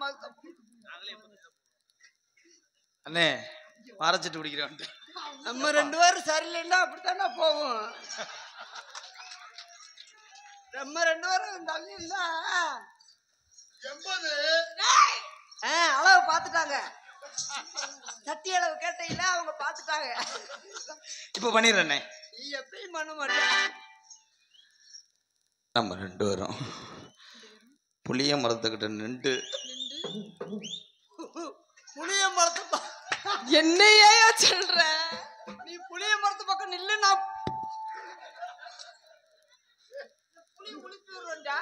அண்ணே மறைச்சிட்டு பிடிக்கிறேன் நம்ம ரெண்டு பேரும் சரியில்லைன்னா அப்படித்தானே போவோம் நம்ம ரெண்டு பேரும் தள்ளி இருந்தா ஆ, அளவு பார்த்துட்டாங்க சட்டி அளவு கேட்டீங்களா அவங்க பார்த்துட்டாங்க இப்போ பண்ணிடுறேண்ணே நீ எப்பயும் பண்ண மாட்டேன் நம்ம ரெண்டு பேரும் புளிய மரத்துக்கிட்ட நின்று புளிய மரத்து ப- என்னையா சொல்ற நீ புளிய மரத்து பக்கம் நில்லு நான் புளி உளிப்பி விடுறேன்டா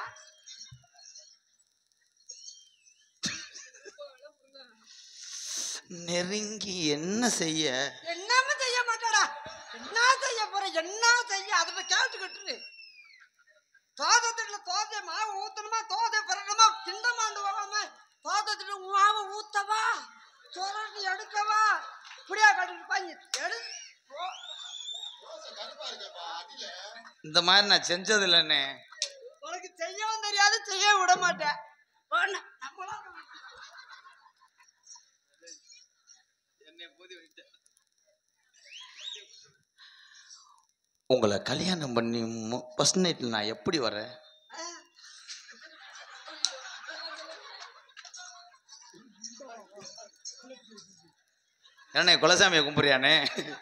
நெருங்கி என்ன செய்ய என்னமே செய்ய மாட்டாடா என்ன செய்ய போற என்ன செய்ய அதை கேட்டுக்கிட்டு தோதத்துல தோதை மாவு ஊத்தணுமா தோதை பிறணுமா கிண்டமாண்டு வராம தோதத்துல மாவு ஊத்தவா சுரண்டி எடுக்கவா இப்படியா கட்டிட்டு பாங்க எடு போ. இந்த மாதிரி நான் செஞ்சது இல்லைண்ணே உனக்கு செய்யவும் தெரியாது செய்ய விட மாட்டேன் போன, நம்மளாம் உங்களை கல்யாணம் பண்ணி ஃபர்ஸ்ட் நைட்டில் நான் எப்படி வரேன் என்னண்ணே குலசாமியை கும்பிட்றியாண்ணே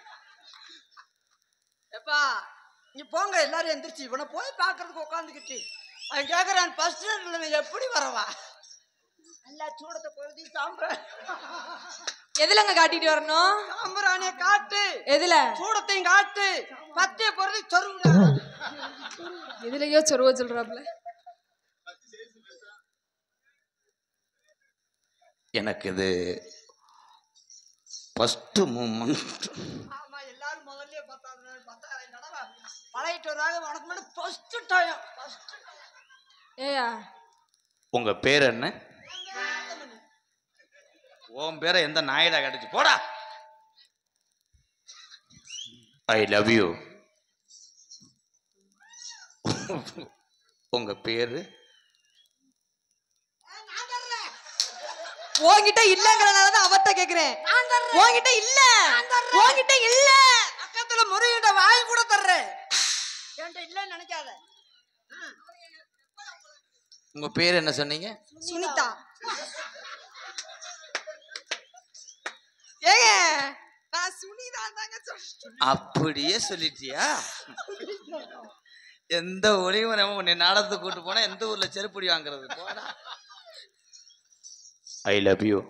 எப்பா நீ போங்க எல்லாரும் எந்திரிச்சு இவனை போய் பார்க்கறதுக்கு உட்காந்துக்கிட்டு அவன் கேட்கறான் ஃபர்ஸ்ட் நீ எப்படி வரவா எல்லா சூடத்தை பொழுது சாம்பிராணி எதுலங்க காட்டிட்டு வரணும் சாம்பிராணிய காட்டு எதுல சூடத்தையும் காட்டு பத்திய பொருதி சொருவு எதுலயோ சொருவ சொல்றாப்ல எனக்கு இது ஃபஸ்ட்டு மூமெண்ட் ஆமா எல்லாரும் முதல்லயே பார்த்தாங்க பத்தாயிரம் தடவை பழகிட்டு வராங்க உனக்கு முன்னாடி ஃபர்ஸ்ட் டைம் ஃபர்ஸ்ட் ஏயா உங்கள் பேர் என்ன உன் பேரை எந்த நாயிடா கிடைச்சு போடா ஐ லவ் யூ உங்க பேரு உன்கிட்ட இல்லங்கறனாலதான் அவட்ட கேக்குறேன் உன்கிட்ட இல்ல உன்கிட்ட இல்ல பக்கத்துல முருகிட்ட வாங்கி கூட தர்றேன் என்கிட்ட இல்லைன்னு நினைக்காத உங்க பேர் என்ன சொன்னீங்க சுனிதா ஏங்க நான் சுனிதா தாங்க சொல்றேன் அப்படியே சொல்லிட்டியா எந்த ஒளிவும் நம்ம உன்னை நாடகத்துக்கு கூட்டு போனா எந்த ஊர்ல செருப்படி வாங்குறது போடா ஐ லவ் யூ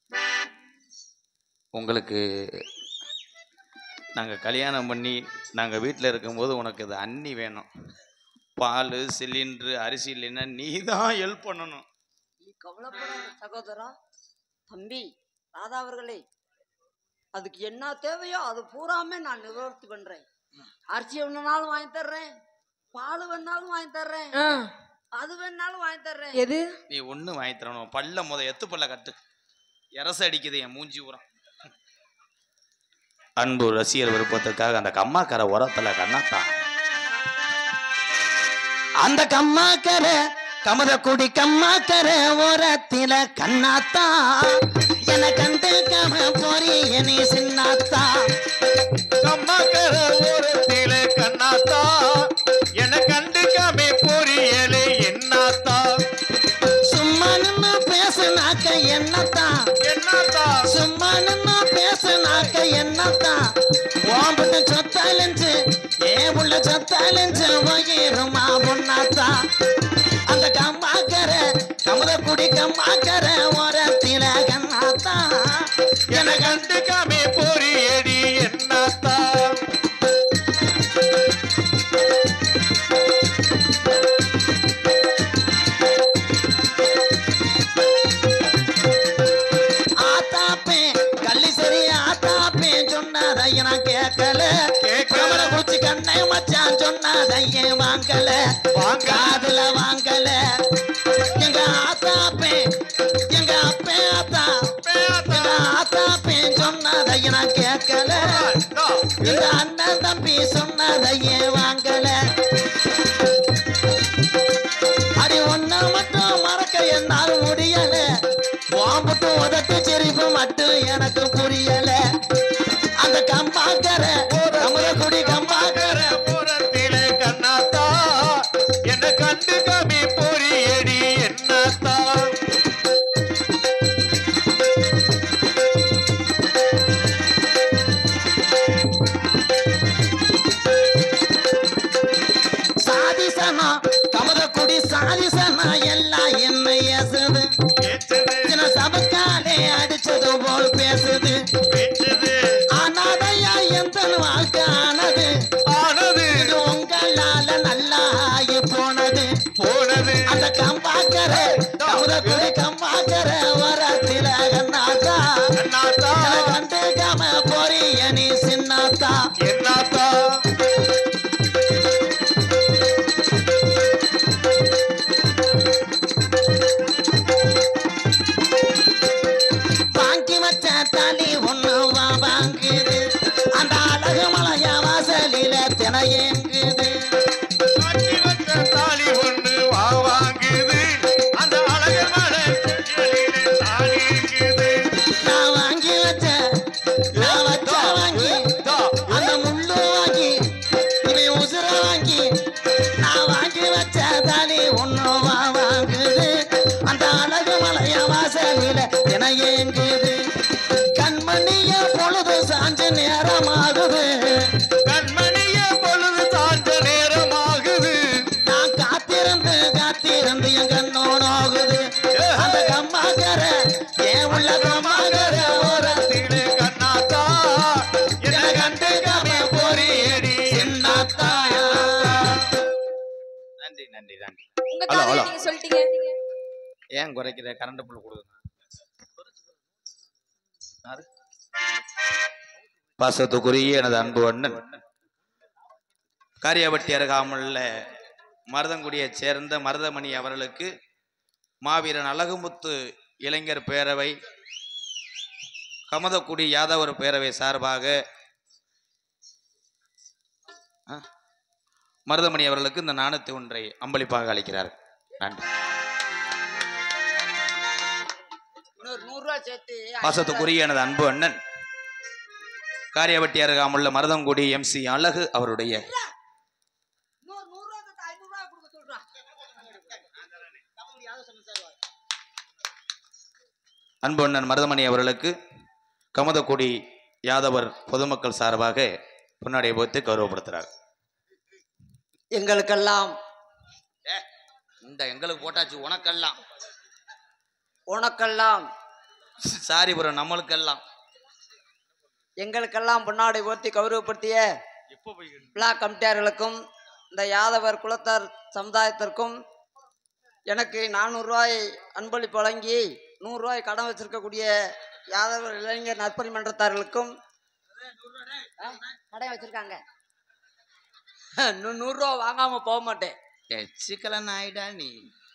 உங்களுக்கு நாங்கள் கல்யாணம் பண்ணி நாங்கள் வீட்டில் இருக்கும்போது உனக்கு இது அன்னி வேணும் பால் சிலிண்டரு அரிசி இல்லைன்னா நீ தான் ஹெல்ப் பண்ணணும் நீ கவலைப்படாத சகோதரா தம்பி ராதா அவர்களே அதுக்கு என்ன தேவையோ அது பூராமே நான் நிவர்த்தி பண்றேன் அரிசி வேணுனாலும் வாங்கி தர்றேன் பால் வேணாலும் வாங்கி தர்றேன் ஆ, அது வேணாலும் வாங்கி தர்றேன் எது நீ ஒன்று வாங்கி தரணும் பல்ல முத எத்து பல்ல கட்டு எரச அடிக்குது என் மூஞ்சி உரம் அன்பு ரசிகர் விருப்பத்துக்காக அந்த கம்மாக்கரை உரத்துல கண்ணாத்தா அந்த கம்மாக்கரை கமதக்குடி கம்மாக்கரை உரத்தில கண்ணாத்தா என கண்டு கம போரி எனி சின்னாத்தா கம்மாக்கர ஓரத்தில கண்ணாத்தா என கண்டுக்காமே பொரியலே என்னாத்தா சும்மா நின்னு பேசுனாக்க என்னத்தா என்னாத்தா சும்மா நின்னு பேசுனாக்க என்னத்தான் ஓம்புட்டு சொத்தாலஞ்சு ஏ உள்ள சொத்தாலஞ்சு வயிறுமா பொண்ணாத்தா அந்த கம்மாக்கர கமுத குடி கம்மாக்கர ஓரத்தில கண்ணாத்தா என கண்டுக்காமே பொரியடி என்னாத்தா ஆத்தாப்பே கள்ளி சரி ஆத்தாப்பே சொன்னதைய நான் கேட்கல கேட்கல. கமல குச்சி கண்ணை மச்சான் சொன்னதைய வாங்கல காதுல வாங்கல எங்க ஆத்தாப்பே எங்க அப்பே ஆத்தா எங்க ஆத்தாப்பே சொன்னதைய நான் கேட்கல இந்த அண்ணன் தம்பி சொன்னதையே வாங்கல அடி ஒன்ன மட்டும் மறக்க என்னால் முடியல மட்டும் எனக்கு புரியல அந்த கம்பாக்கர கமலக்குடி கம்பாக்கர புறத்திலே கண்ணாத்தா என்ன கண்டுக்காம பொறியடி என்னத்தா சாதிசனா கமலக்குடி சாதிசனா எல்லாம் என்ன ஏசுது பேச்சது சின்ன சபக்காலே அடிச்சது போல் பேசுது பேச்சது ஆனாதையா எந்த வாழ்க்கை ஆனது ஆனது இது உங்களால நல்லா ஆகி போனது போனது அந்த கம்பாக்கர கமலக்குடி கம்பாக்கர வரத்தில கண்ணாத்தா கண்ணாத்தா கண்டுக்காம போறிய நீ சின்னாத்தா என்னத்தா வாங்கி வச்ச தலி ஒண்ணு வா வாங்குது அந்த அழகு மலைய வாசலில தினையேங்குது காட்சி வச்ச தாலி ஒண்ணு வா வாங்குது அந்த அழகர் மலை செடியிலே தாலி இருக்குது நான் வாங்கி வச்ச நான் வச்ச வாங்கி தா, அந்த முள்ளு வாங்கி இவன் உசுர வாங்கி நான் வாங்கி வச்ச தலி ஒண்ணு வா வாங்குது அந்த அழகு மலைய வாசலில தினையேங்குது கண்மணிய பொழுது சாஞ்ச நேரமாகுது கண்மணியே பொழுது சாய்ந்த நேரமாகுது நான் காத்திருந்து காத்திருந்து என் கண்ணோனாகுது அந்த கம்மாக்கர ஏன் உள்ள கம்மாக்கர ஓரத்தில் திரு கண்ணாத்தா என்ன கண்டுக்காம பொறியடி சின்னத்தாயா நன்றி நன்றி நன்றி உங்க ஹலோ, காதல ஹலோ. நீங்க சொல்லிட்டீங்க ஏன் குறைக்கிற கரண்ட் புல் கொடுங்க யாரு? பாசத்துக்குரிய எனது அன்பு அண்ணன் காரியாபட்டி அருகாமல்ல மருதங்குடியைச் சேர்ந்த மருதமணி அவர்களுக்கு மாவீரன் அழகுமுத்து இளைஞர் பேரவை கமதக்குடி யாதவர் பேரவை சார்பாக ஆ, மருதமணி அவர்களுக்கு இந்த நாணயத்தை ஒன்றை அம்பளிப்பாக அளிக்கிறார் நன்றி இன்னொரு நூறு ரூபா சேர்த்து பாசத்துக்குரிய எனது அன்பு அண்ணன் காரியவட்டி அருகாமுள்ள மருதங்குடி எம் சி அழகு அவருடைய இன்னொரு நூறு ரூபா சேர்த்து ஐநூறு ரூபா கொடுக்க சொல்றான் அன்பு அண்ணன் மருதமணி அவர்களுக்கு கமதக்குடி யாதவர் பொதுமக்கள் சார்பாக பொன்னாடியை போத்து கௌரவப்படுத்துறார் எங்களுக்கெல்லாம் இந்த எங்களுக்கு போட்டாச்சு உனக்கெல்லாம் உனக்கெல்லாம் சாரி ப்ரோ நம்மளுக்கெல்லாம் எங்களுக்கெல்லாம் பொன்னாடை போர்த்தி கௌரவப்படுத்திய பிளாக் கமிட்டியார்களுக்கும் இந்த யாதவர் குலத்தார் சமுதாயத்திற்கும் எனக்கு நானூறுரூவாய் அன்பளிப்பு வழங்கி நூறுரூவாய் கடன் வச்சிருக்கக்கூடிய யாதவர் இளைஞர் நற்பணி மன்றத்தார்களுக்கும் ஆ, கடன் வச்சிருக்காங்க இன்னும் நூறுரூவா வாங்காம போக மாட்டேன் சிக்கலன் ஆயிடா நீ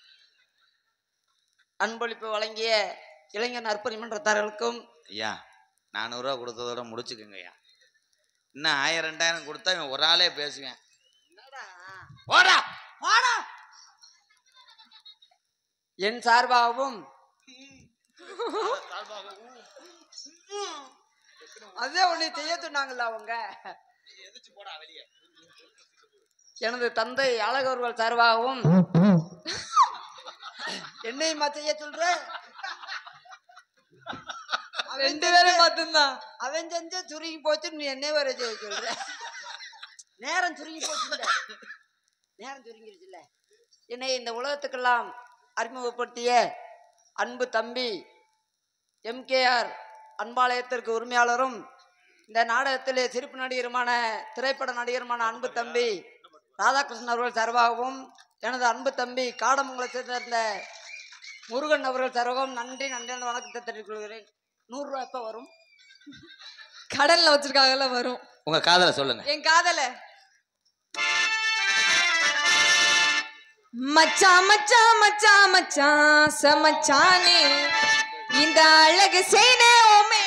அன்பளிப்பு வழங்கிய இளைஞர் நற்பணி மன்றத்தார்களுக்கும் ஐயா நானூறுரூவா கொடுத்ததோட முடிச்சுக்கோங்க ஐயா இன்னும் ஆயிரம் ரெண்டாயிரம் கொடுத்தா இவன் ஒரு ஆளே பேசுவேன் ஓடா வாடா என் சார்பாகவும் அதே உன்னை செய்ய சொன்னாங்கல்ல அவங்க எனது தந்தை அழகர்கள் சார்பாகவும் என்னையுமா செய்ய சொல்ற அவன் ரெண்டு பேரும் மட்டும்தான் அவன் செஞ்ச சுருங்கி போச்சு நீ என்ன வேற செய்ய சொல்ற நேரம் சுருங்கி போச்சுல்ல நேரம் சுருங்கிருச்சுல்ல என்னை இந்த உலகத்துக்கெல்லாம் அறிமுகப்படுத்திய அன்பு தம்பி எம்கேஆர் அன்பாலயத்திற்கு உரிமையாளரும் இந்த நாடகத்திலே சிரிப்பு நடிகருமான திரைப்பட நடிகருமான அன்பு தம்பி ராதாகிருஷ்ணன் அவர்கள் சார்பாகவும் எனது அன்பு தம்பி காடமங்கலத்தை சேர்ந்த முருகன் அவர்கள் சார்பாகவும் நன்றி நன்றி என்ற வணக்கத்தை தெரிவித்துக் கொள்கிறேன் நூறுரூவா எப்போ வரும் கடல்ல வச்சிருக்காங்கல்ல வரும் உங்க காதல சொல்லுங்க என் காதல மச்சான் மச்சான் மச்சான் மச்சான் சமச்சானே இந்த அழகு சேனே ஓமே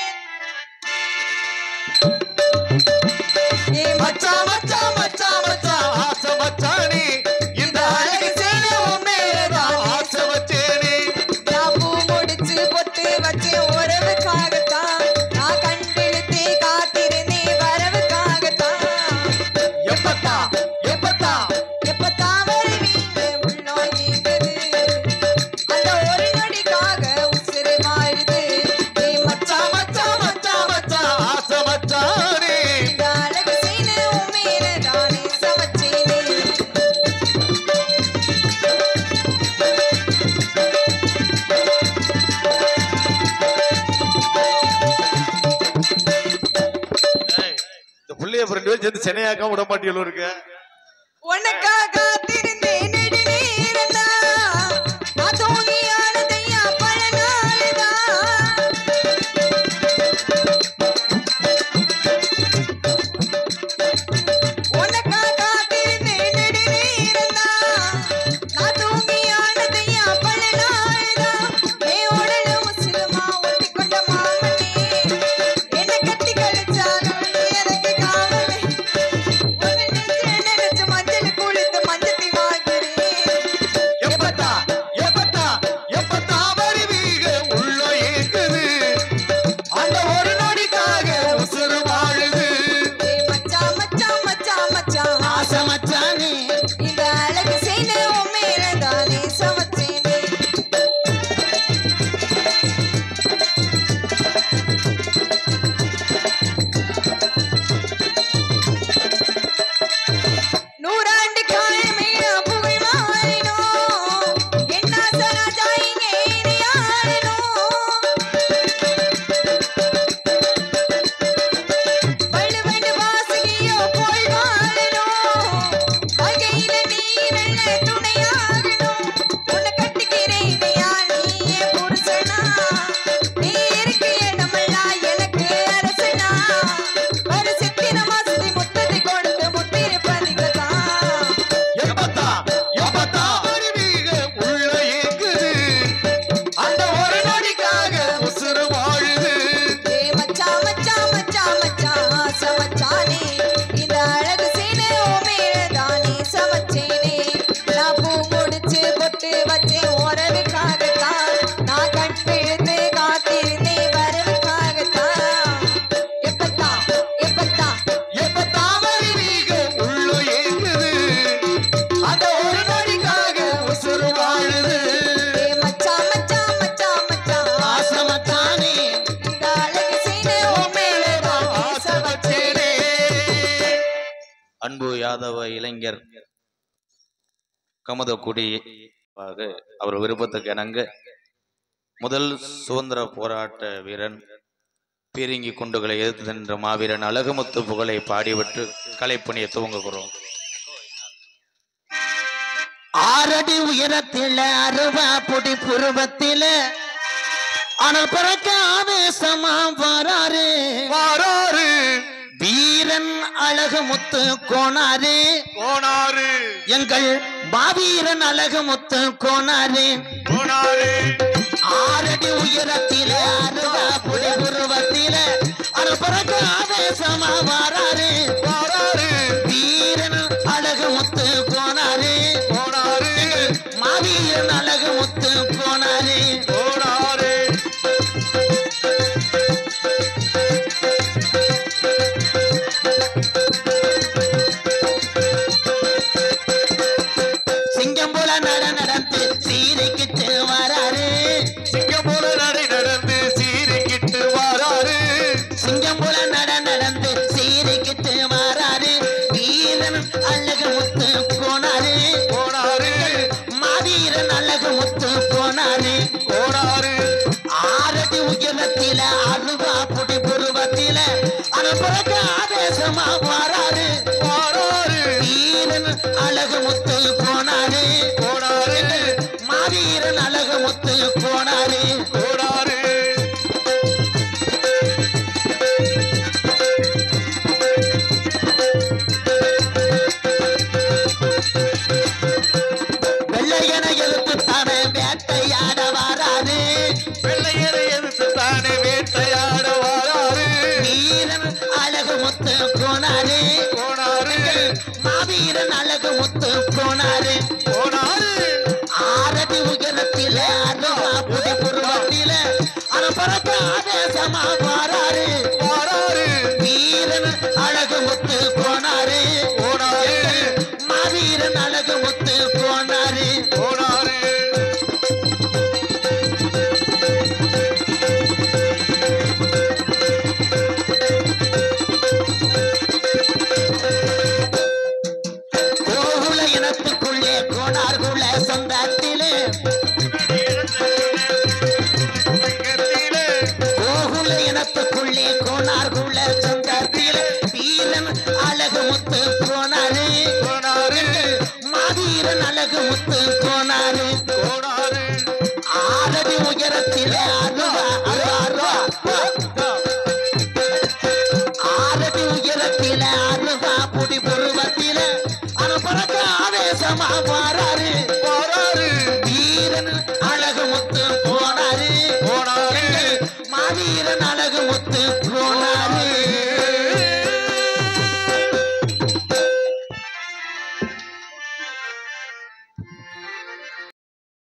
ஏ மச்சான் மச்சான் மச்சான் மச்சான் ஆசை மச்சானே இந்த அழகு சேனை உன் மேலதான் ஆசை வச்சேனே நான் பூ முடிச்சு பொட்டு வச்சு உறவுக்காகத்தான் பிள்ளைய அப்புறம் ரெண்டு பேரும் சேர்ந்து சென்னையாக்கா விட மாட்டீங்களோ இருக்க உனக்காக காத்திருந்தேன் நெடுநேரம்தான். நான் தூங்கி அழுதையா பல நாளுதான். உனக்காக காத்திருந்தேன் நெடுநேரம்தான். நான் தூங்கி அழுதையா பல நாளுதான். என் உடல உசிருமா ஒட்டிக்கொண்ட மாமனே. என்னை கட்டி கழிச்சாலும் நீ எனக்கு காவலே. உன்னை நெஞ்சில நினைச்சு மஞ்சள் குளித்து மஞ்சத்தை வாங்குறேன். எப்பத்தா எப்பத்தா எப்பத்தா வருவீக உள்ள ஏங்குது அந்த ஒரு நொடிக்காக உசுறு வாழுது ஏய் மச்சான், மச்சான், மச்சான், மச்சான். ஆசை மச்சானே இந்த அழகு செய்து உன் மேலதானே சமைச்சேனே. நூறாண்டு காலமேல புகழ் மாறினோம். என் ஆசை ராஜா இங்கே இணையாறினோம். வள்ளுவன் வாசகியோ போல் வாழணும். வாழ்க்கையில நீ நல்ல துணையாகணும். உன்னை கட்டிக்கிறேன் ஐயா, நீ என் புருஷனா. நீ இருக்க இடமெல்லாம் எனக்கு அரசனா. ஒரு சித்திர மாசத்தை முத்தத்தை கொடுத்து முத்திருப்பதிகதான். எப்பத்தா எப்பத்தா வருவீக உள்ள ஏங்குது அந்த ஒரு நொடிக்காக உசுறு வாழுது ஏய் மச்சான், மச்சான், மச்சான், மச்சான், ஆசை மச்சானே. இந்த அழகு சீனு உன் மேலதானே சமைச்சேனே. நான் பூ முடிச்சு பொட்டு வச்சேன் உறவுக்காகத்தான். நான் கண் விழுந்து காத்திருந்தேன் வரவுக்காகத்தான். எப்பத்தான், எப்பத்தான், எப்பத்தா வருவீக உள்ள ஏங்குது அந்த ஒரு நொடிக்காக உசுறு வாழுது ஏய் மச்சான், மச்சான், மச்சான், மச்சான், ஆசை மச்சானே இந்த அழகு சீனு உன் மேலதானே சமைச்சேனே. அன்பு யாதவ இளைஞர் கமதக்குடி அவர் விருப்பத்துக்கு இணங்க முதல் சுதந்திர போராட்ட வீரன் பீரிங்கி குண்டுகளை எதிர்த்து நின்ற மாவீரன் அழகுமுத்து புகழை பாடிவிட்டு கலைப்பணியை துவங்குகிறோம் ஆறடி உயரத்தில அருவா பொடி புருவத்தில ஆனால் பிறக்க ஆவேசமா வராரு வாராரு வீரன் அழகு முத்து கோணாரு போனாரு எங்கள் மாவீரன் அழகு முத்து கோணாரு போனாரு ஆறடி உயரத்தில அருவா பொடி புருவத்தில ஆனால் பிறக்க ஆவேசமா வராரு வாராரு வீரன் அழகு முத்து கோணாரு போனாரு மாவீரன் அழகு முத்து கோணாரு போனாரு சிங்கம் போல நட நடந்து சீரிக்கிட்டு வராரு சிங்கம் போல நடை நடந்து சீரிக்கிட்டு வாராரு சிங்கம் போல நட நடந்து சீரிக்கிட்டு வராரு வீரன் அழகு முத்து போனாரு போனாரு மாவீரன் அழகு முத்து போனாரு போனாரு ஆறடி உயரத்தில அருவா புடி புருவத்தில அனுப்புறக்க ஆவேசமா வராரு வாராரு வீரன் அழகு முத்து போனாரு போனாரு மாவீரன் அழகு முத்து போனாரு போனாரு வெள்ளையனை எழுத்து தானே வேட்டையாட வராரு வெள்ளையரை எதிர்த்து தானே வேட்டையாட வாராரு வீரன் அழகு முத்து போனாரு போனாரு மாவீரன் அழகு முத்து போனாரு போனாரு ஆரடி உயரத்தில அருவா புடி புருவத்தில அனுப்புறக்க ஆவேசமா வராரு வாராரு வீரன் அழகு முத்து போனாரு போனாரு மாவீரன் அழகு முத்து போனாரு போனாரு கோகுல இனத்துக்குள்ளே கோணார்குல சொந்தத்திலே கோகுல இனத்துக்குள்ளே கோணார்குல சொந்தத்திலே வீரன் அழகு முத்து போனாரு போனாரு மாவீரன் அழகு முத்து போனாரு போனாரு ஆறடி உயரத்திலே அருவா அருவா அருவா ஆறடி உயரத்திலே அருவா புடி புருவத்திலே அனுப்பறக்க ஆவேசமா மாறாரு போறாரு வீரன் அழகு முத்து போனாரு போனாரு மாவீரன் அழகு முத்து போனாரு